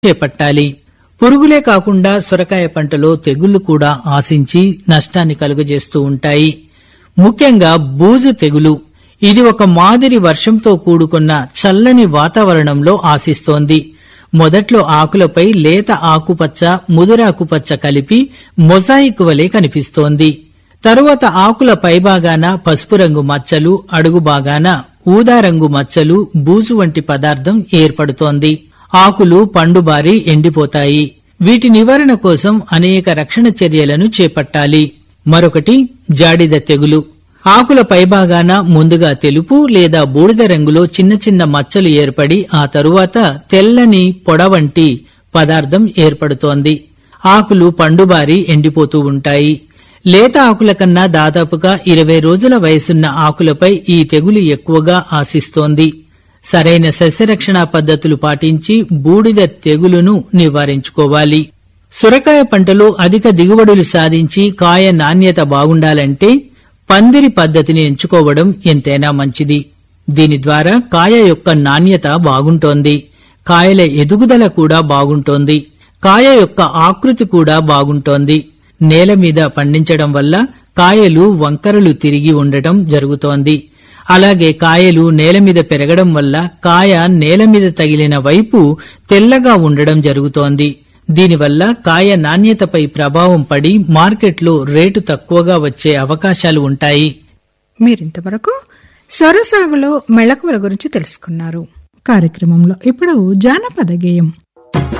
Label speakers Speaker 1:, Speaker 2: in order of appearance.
Speaker 1: చేపట్టాలి పురుగులే కాకుండా సొరకాయ పంటలో తెగుళ్లు కూడా ఆశించి నష్టాన్ని కలుగజేస్తూ ఉంటాయి ముఖ్యంగా బూజు తెగులు ఇది ఒక మాదిరి వర్షంతో కూడుకున్న చల్లని వాతావరణంలో ఆశిస్తోంది మొదట్లో ఆకులపై లేత ఆకుపచ్చ ముదురాకుపచ్చ కలిపి మొజాయిక్ వలె కనిపిస్తోంది తరువాత ఆకుల పైభాగాన పసుపు రంగు మచ్చలు అడుగు భాగాన ఊదా రంగు మచ్చలు బూజు వంటి పదార్థం ఏర్పడుతోంది ఆకులు పండుబారి ఎండిపోతాయి వీటి నివారణ కోసం అనేక రక్షణ చర్యలను చేపట్టాలి మరొకటి జాడిద తెగులు ఆకుల పైభాగాన ముందుగా తెలుపు లేదా బూడిద రంగులో చిన్న చిన్న మచ్చలు ఏర్పడి ఆ తరువాత తెల్లని పొడ వంటి పదార్థం ఏర్పడుతోంది ఆకులు పండుబారి ఎండిపోతూ ఉంటాయి లేత ఆకుల కన్నా దాదాపుగా ఇరవై రోజుల వయసున్న ఆకులపై ఈ తెగులు ఎక్కువగా ఆశిస్తోంది సరైన సస్యరక్షణ పద్ధతులు పాటించి బూడిద తెగులును నివారించుకోవాలి సొరకాయ పంటలో అధిక దిగుబడులు సాధించి కాయ నాణ్యత బాగుండాలంటే పందిరి పద్ధతిని ఎంచుకోవడం ఎంతైనా మంచిది దీని ద్వారా కాయ యొక్క నాణ్యత బాగుంటోంది కాయల ఎదుగుదల కూడా బాగుంటోంది కాయ యొక్క ఆకృతి కూడా బాగుంటోంది నేల మీద పండించడం వల్ల కాయలు వంకరలు తిరిగి ఉండటం జరుగుతోంది అలాగే కాయలు నేల మీద పెరగడం వల్ల కాయ నేల మీద తగిలిన వైపు తెల్లగా ఉండడం జరుగుతోంది దీనివల్ల కాయ నాణ్యతపై ప్రభావం పడి మార్కెట్లో రేటు తక్కువగా వచ్చే అవకాశాలు ఉంటాయి
Speaker 2: మీరింతవరకు సొర సాగులో మెళకువల గురించి తెలుసుకున్నారు కార్యక్రమంలో ఇప్పుడు జానపద గేయం